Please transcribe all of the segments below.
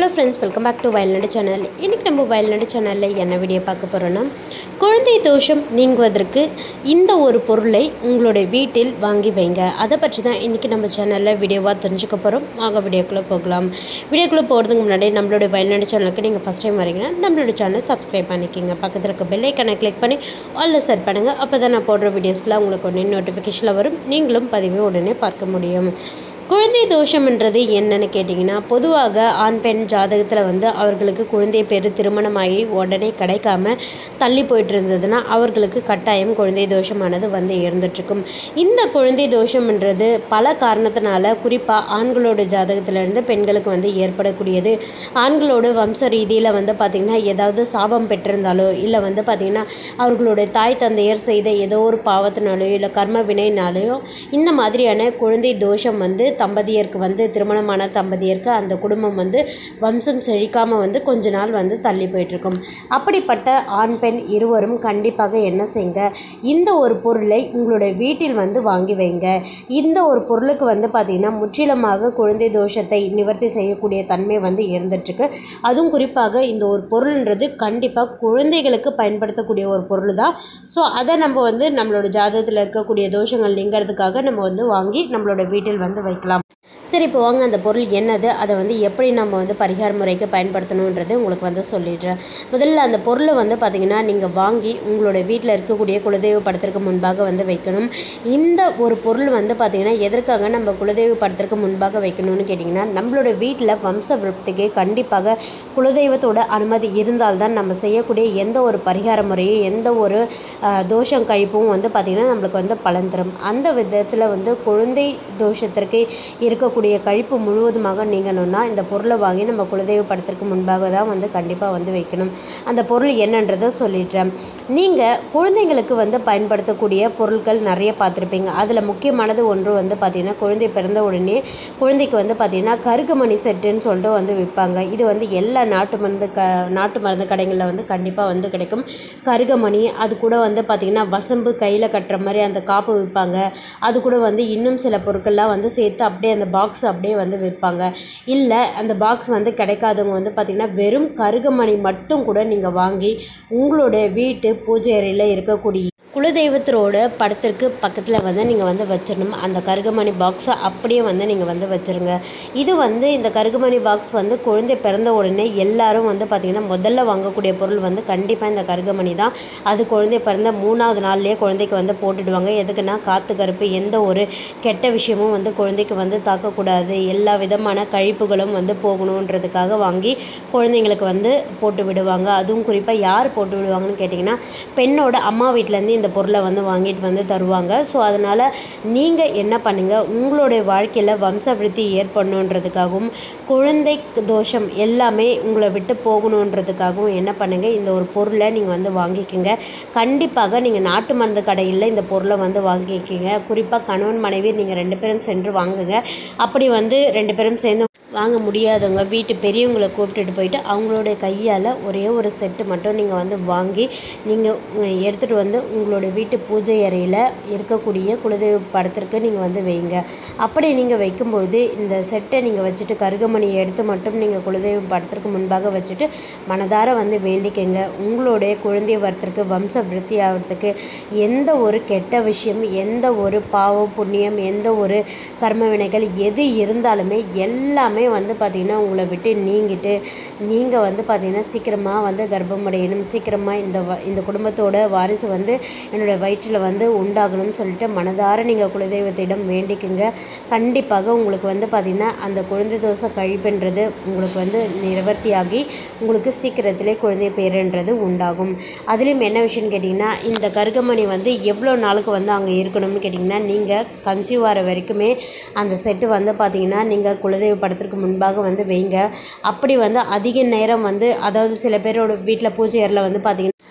hello friends welcome back to Vayalnadu channel இன்றைக்கி நம்ம வயல்நாடு சேனலில் என்ன வீடியோ பார்க்க போகிறோன்னா குழந்தை தோஷம் நீங்குவதற்கு இந்த ஒரு பொருளை உங்களுடைய வீட்டில் வாங்கி வைங்க அதை பற்றி தான் இன்றைக்கி நம்ம சேனலில் வீடியோவாக தெரிஞ்சுக்க போகிறோம் வாங்க வீடியோக்குள்ளே போகலாம் வீடியோக்குள்ளே போகிறதுக்கு முன்னாடி நம்மளோட வயல்நாடு சேனலுக்கு நீங்கள் ஃபஸ்ட் டைம் வரீங்கன்னா நம்மளோட சேனலை சப்ஸ்கிரைப் பண்ணிக்கிங்க பக்கத்தில் இருக்க பெல் ஐக்கனை கிளிக் பண்ணி ஆல்ல செட் பண்ணுங்கள் அப்போ தான் நான் போடுற வீடியோஸ்லாம் உங்களுக்கு உடனே நோட்டிஃபிகேஷனில் வரும் நீங்களும் பதிவை உடனே பார்க்க முடியும் குழந்தை தோஷம்ன்றது என்னன்னு கேட்டிங்கன்னா பொதுவாக ஆண் பெண் ஜாதகத்தில் வந்து அவர்களுக்கு குழந்தை பேர் திருமணமாகி உடனே கிடைக்காம தள்ளி போயிட்டு இருந்ததுன்னா அவர்களுக்கு கட்டாயம் குழந்தை தோஷமானது வந்து இருந்துட்டுருக்கும் இந்த குழந்தை தோஷம்ன்றது பல காரணத்தினால குறிப்பாக ஆண்களோட ஜாதகத்திலிருந்து பெண்களுக்கு வந்து ஏற்படக்கூடியது ஆண்களோட வம்ச ரீதியில் வந்து பார்த்திங்கன்னா ஏதாவது சாபம் பெற்றிருந்தாலோ இல்லை வந்து பார்த்திங்கன்னா அவர்களுடைய தாய் தந்தையர் செய்த ஏதோ ஒரு பாவத்தினாலேயோ இல்லை கர்ம வினைனாலேயோ இந்த மாதிரியான குழந்தை தோஷம் வந்து தம்பதியருக்கு வந்து திருமணமான தம்பதியருக்கு அந்த குடும்பம் வந்து வம்சம் செழிக்காமல் வந்து கொஞ்ச நாள் வந்து தள்ளி போயிட்டுருக்கும் அப்படிப்பட்ட ஆண் பெண் இருவரும் கண்டிப்பாக என்ன செய்யுங்க இந்த ஒரு பொருளை உங்களுடைய வீட்டில் வந்து வாங்கி வைங்க இந்த ஒரு பொருளுக்கு வந்து பார்த்திங்கன்னா முற்றிலுமாக குழந்தை தோஷத்தை நிவர்த்தி செய்யக்கூடிய தன்மை வந்து இருந்துட்டுருக்கு அதுவும் குறிப்பாக இந்த ஒரு பொருள்ன்றது கண்டிப்பாக குழந்தைகளுக்கு பயன்படுத்தக்கூடிய ஒரு பொருள் தான் ஸோ அதை நம்ம வந்து நம்மளோட ஜாதகத்தில் இருக்கக்கூடிய தோஷங்கள் நீங்கிறதுக்காக நம்ம வந்து வாங்கி நம்மளோட வீட்டில் வந்து வைக்கலாம் சரி இப்போ வாங்க அந்த பொருள் என்னது அதை வந்து எப்படி நம்ம வந்து பரிகார முறைக்கு பயன்படுத்தணுன்றது உங்களுக்கு வந்து சொல்லிடுறேன் முதல்ல அந்த பொருளை வந்து பார்த்திங்கன்னா நீங்கள் வாங்கி உங்களோட வீட்டில் இருக்கக்கூடிய குலதெய்வ படத்திற்கு முன்பாக வந்து வைக்கணும் இந்த ஒரு பொருள் வந்து பார்த்திங்கன்னா எதற்காக நம்ம குலதெய்வ படத்திற்கு முன்பாக வைக்கணும்னு கேட்டிங்கன்னா நம்மளோட வீட்டில் வம்ச விருத்திக்கு கண்டிப்பாக குலதெய்வத்தோட அனுமதி இருந்தால்தான் நம்ம செய்யக்கூடிய எந்த ஒரு பரிகார முறையும் எந்த ஒரு ஆஹ், தோஷம் கழிப்பும் வந்து பார்த்திங்கன்னா நம்மளுக்கு வந்து பலன் தரும் அந்த விதத்தில் வந்து குழந்தை தோஷத்திற்கு இருக்கக்கூடிய கழிப்பு முழுவதுமாக நீங்கணும்னா இந்த பொருளை வாங்கி நம்ம குலதெய்வ படத்திற்கு முன்பாக தான் வந்து கண்டிப்பாக வந்து வைக்கணும் அந்த பொருள் என்னன்றதை சொல்லிடுறேன் நீங்கள் குழந்தைங்களுக்கு வந்து பயன்படுத்தக்கூடிய பொருட்கள் நிறைய பார்த்துருப்பீங்க அதில் முக்கியமானது ஒன்று வந்து பார்த்திங்கன்னா குழந்தை பிறந்த உடனே குழந்தைக்கு வந்து பார்த்திங்கன்னா கருகுமணி செட்டுன்னு சொல்லிட்டு வந்து விற்பாங்க இது வந்து எல்லா நாட்டு மருந்து க நாட்டு மருந்து கடைகளில் வந்து கண்டிப்பாக வந்து கிடைக்கும் கருகமணி அது கூட வந்து பார்த்திங்கன்னா வசம்பு கையில் கட்டுற மாதிரி அந்த காப்பு விற்பாங்க அது கூட வந்து இன்னும் சில பொருட்கள்லாம் வந்து சேர்த்து அப்படியே அந்த பாக்ஸ் அப்படியே வந்து விற்பாங்க இல்லை அந்த பாக்ஸ் வந்து கிடைக்காதவங்க வந்து பார்த்திங்கன்னா வெறும் கருகமணி மட்டும் கூட நீங்கள் வாங்கி உங்களுடைய வீட்டு பூஜை அறையில் இருக்கக்கூடிய குலதெய்வத்தோட படத்திற்கு பக்கத்தில் வந்து நீங்கள் வந்து வச்சிடணும் அந்த கருகமணி பாக்ஸை அப்படியே வந்து நீங்கள் வந்து வச்சுருங்க இது வந்து இந்த கருகமணி பாக்ஸ் வந்து குழந்தை பிறந்த உடனே எல்லாரும் வந்து பார்த்திங்கன்னா முதல்ல வாங்கக்கூடிய பொருள் வந்து கண்டிப்பாக இந்த கருகமணி தான் அது குழந்தை பிறந்த மூணாவது நாள்லேயே குழந்தைக்கு வந்து போட்டுடுவாங்க எதுக்குன்னா காற்று கருப்பு எந்த ஒரு கெட்ட விஷயமும் வந்து குழந்தைக்கு வந்து தாக்கக்கூடாது எல்லா விதமான கழிப்புகளும் வந்து போகணுன்றதுக்காக வாங்கி குழந்தைங்களுக்கு வந்து போட்டு விடுவாங்க அதுவும் குறிப்பாக யார் போட்டு விடுவாங்கன்னு கேட்டிங்கன்னா பெண்ணோட அம்மா வீட்டிலேருந்து இந்த பொருளை வந்து வாங்கிட்டு வந்து தருவாங்க ஸோ அதனால் நீங்கள் என்ன பண்ணுங்கள் உங்களுடைய வாழ்க்கையில் வம்ச விருத்தி ஏற்படணுன்றதுக்காகவும் குழந்தை தோஷம் எல்லாமே உங்களை விட்டு போகணுன்றதுக்காகவும் என்ன பண்ணுங்கள் இந்த ஒரு பொருளை நீங்கள் வந்து வாங்கிக்கோங்க கண்டிப்பாக நீங்கள் நாட்டு மருந்து கடையில் இந்த பொருளை வந்து வாங்கிக்கிங்க குறிப்பாக கணவன் மனைவி நீங்கள் ரெண்டு பேரும் சென்று வாங்குங்க அப்படி வந்து ரெண்டு பேரும் சேர்ந்து வாங்க முடியாதவங்க வீட்டு பெரியவங்களை கூப்பிட்டுட்டு போயிட்டு அவங்களுடைய கையால் ஒரே ஒரு செட்டு மட்டும் நீங்கள் வந்து வாங்கி நீங்கள் எடுத்துகிட்டு வந்து உங்களுடைய வீட்டு பூஜை அறையில் இருக்கக்கூடிய குலதெய்வ படத்திற்கு நீங்கள் வந்து வைங்க அப்படி நீங்கள் வைக்கும்பொழுது இந்த செட்டை நீங்கள் வச்சுட்டு கருகமணியை எடுத்து மட்டும் நீங்கள் குலதெய்வ படத்திற்கு முன்பாக வச்சுட்டு மனதார வந்து வேண்டிக்கங்க உங்களுடைய குழந்தை வரத்திற்கு வம்ச விருத்தி ஆகிறதுக்கு எந்த ஒரு கெட்ட விஷயம் எந்த ஒரு பாவம் புண்ணியம் எந்த ஒரு கர்ம வினைகள் எது இருந்தாலுமே எல்லாமே வந்து பார்த்திங்கன்னா உங்களை விட்டு நீங்கிட்டு நீங்கள் வந்து பார்த்திங்கன்னா சீக்கிரமாக வந்து கர்ப்பம் அடையணும் சீக்கிரமாக இந்த வ இந்த குடும்பத்தோட வாரிசு வந்து என்னோடய வயிற்றில் வந்து உண்டாகணும்னு சொல்லிட்டு மனதார நீங்கள் குலதெய்வத்திடம் வேண்டிக்குங்க கண்டிப்பாக உங்களுக்கு வந்து பார்த்திங்கன்னா அந்த குழந்தை தோசை கழிப்புன்றது உங்களுக்கு வந்து நிவர்த்தியாகி உங்களுக்கு சீக்கிரத்திலே குழந்தை பேருன்றது உண்டாகும் அதுலேயும் என்ன விஷயம்னு கேட்டிங்கன்னா இந்த கருகமணி வந்து எவ்வளோ நாளுக்கு வந்து அங்கே இருக்கணும்னு கேட்டிங்கன்னா நீங்கள் கன்சீவ் ஆகிற வரைக்குமே அந்த செட்டு வந்து பார்த்திங்கன்னா நீங்கள் குலதெய்வ படத்திற்கு முன்பாக வந்து வைங்க அப்படி வந்து அதிக நேரம் வந்து அதாவது சில பேரோட வீட்டில் பூஜை அறையில் வந்து பார்த்திங்கன்னா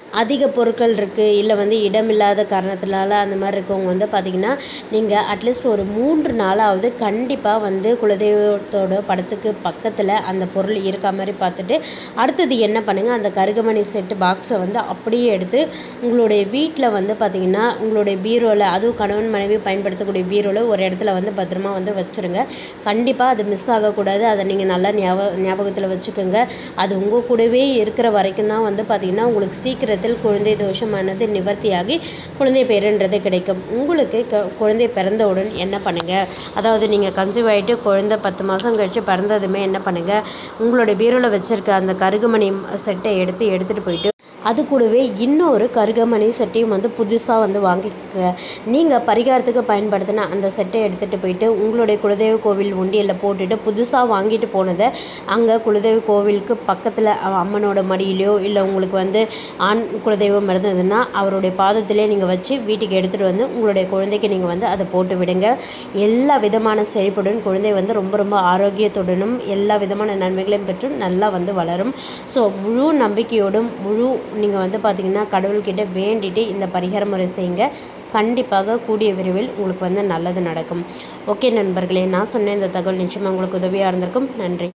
அதிக பொருட்கள் இருக்குது இல்லை வந்து இடமில்லாத காரணத்தினால அந்த மாதிரி இருக்கவங்க வந்து பார்த்திங்கன்னா நீங்கள் அட்லீஸ்ட் ஒரு மூன்று நாளாவது கண்டிப்பாக வந்து குலதெய்வத்தோட படத்துக்கு பக்கத்தில் அந்த பொருள் இருக்கா மாதிரி பார்த்துட்டு அடுத்தது என்ன பண்ணுங்கள் அந்த கருகமணி செட்டு பாக்ஸை வந்து அப்படியே எடுத்து உங்களுடைய வீட்டில் வந்து பார்த்திங்கன்னா உங்களுடைய பீரோவில் அதுவும் கணவன் மனைவி பயன்படுத்தக்கூடிய பீரோவில் ஒரு இடத்துல வந்து பத்திரமா வந்து வச்சுருங்க கண்டிப்பாக அது மிஸ் ஆகக்கூடாது அதை நீங்கள் நல்லா ஞாபக ஞாபகத்தில் வச்சுக்கோங்க அது உங்கள் கூடவே இருக்கிற வரைக்கும் தான் வந்து பார்த்திங்கன்னா உங்களுக்கு சீக்கிரத்தில் குழந்தை தோஷமானது நிவர்த்தியாகி குழந்தை பேருன்றது கிடைக்கும் உங்களுக்கு க குழந்தை பிறந்தவுடன் என்ன பண்ணுங்கள் அதாவது நீங்கள் கன்சீவ் ஆகிட்டு குழந்தை பத்து மாதம் கழித்து பிறந்ததுமே என்ன பண்ணுங்கள் உங்களுடைய பீரோவில் வச்சுருக்க அந்த கருகுமணி செட்டை எடுத்து எடுத்துகிட்டு போயிட்டு அது கூடவே இன்னொரு கருகமணி செட்டையும் வந்து புதுசாக வந்து வாங்கிக்கோங்க நீங்கள் பரிகாரத்துக்கு பயன்படுத்தின அந்த செட்டை எடுத்துகிட்டு போயிட்டு உங்களுடைய குலதெய்வ கோவில் உண்டியலில் போட்டுட்டு புதுசாக வாங்கிட்டு போனதை அங்கே குலதெய்வ கோவிலுக்கு பக்கத்தில் அம்மனோட மடியிலையோ இல்லை உங்களுக்கு வந்து ஆண் குலதெய்வம் இருந்ததுன்னா அவருடைய பாதத்திலே நீங்கள் வச்சு வீட்டுக்கு எடுத்துகிட்டு வந்து உங்களுடைய குழந்தைக்கு நீங்கள் வந்து அதை போட்டு விடுங்க எல்லா விதமான செழிப்புடன் குழந்தை வந்து ரொம்ப ரொம்ப ஆரோக்கியத்துடனும் எல்லா விதமான நன்மைகளையும் பெற்றும் நல்லா வந்து வளரும் ஸோ முழு நம்பிக்கையோடும் முழு நீங்கள் வந்து பார்த்திங்கன்னா கடவுள்கிட்ட வேண்டிட்டு இந்த பரிகார முறை செய்யுங்க கண்டிப்பாக கூடிய விரைவில் உங்களுக்கு வந்து நல்லது நடக்கும் ஓகே நண்பர்களே நான் சொன்ன இந்த தகவல் நிச்சயமாக உங்களுக்கு உதவியாக இருந்திருக்கும் நன்றி